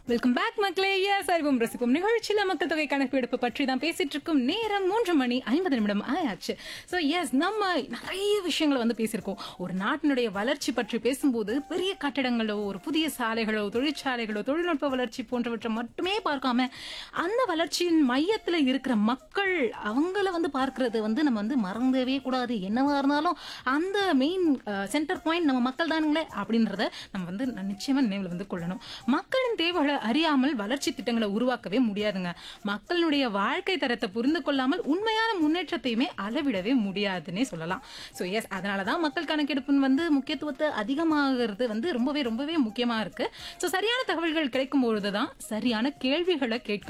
welcome back மக்களே S அறிவும் ரசிக்கும் நிகழ்ச்சியில மக்கள் தொகை கணக்கெடுப்பு பற்றி தான் பேசிட்டு இருக்கும் நேரம் மூன்று மணி ஐம்பது நிமிடம் ஆயாச்சு ஸோ எஸ் நம்ம நிறைய விஷயங்களை வந்து பேசியிருக்கோம் ஒரு நாட்டினுடைய வளர்ச்சி பற்றி பேசும்போது பெரிய கட்டடங்களோ ஒரு புதிய சாலைகளோ தொழிற்சாலைகளோ தொழில்நுட்ப வளர்ச்சி போன்றவற்றை மட்டுமே பார்க்காம அந்த வளர்ச்சியின் மையத்தில் இருக்கிற மக்கள் அவங்கள வந்து பார்க்கறது வந்து நம்ம வந்து மறந்தவே கூடாது என்னவா இருந்தாலும் அந்த மெயின் சென்டர் பாயிண்ட் நம்ம மக்கள் தானுங்களே அப்படின்றத நம்ம வந்து நிச்சயமா நினைவில் வந்து கொள்ளணும் மக்களின் தேவைகளை அறியாமல் வளர்ச்சி திட்டங்களை உருவாக்கவே முடியாதுங்க மக்களுடைய வாழ்க்கை தரத்தை புரிந்து கொள்ளாமல் உண்மையான முன்னேற்றத்தையுமே அளவிடவே முடியாதுன்னே சொல்லலாம் ஸோ எஸ் அதனால தான் மக்கள் கணக்கெடுப்பு வந்து முக்கியத்துவத்தை அதிகமாகிறது வந்து ரொம்பவே ரொம்பவே முக்கியமா இருக்கு ஸோ சரியான தகவல்கள் கிடைக்கும் பொழுது தான் சரியான கேள்விகளை கேட்க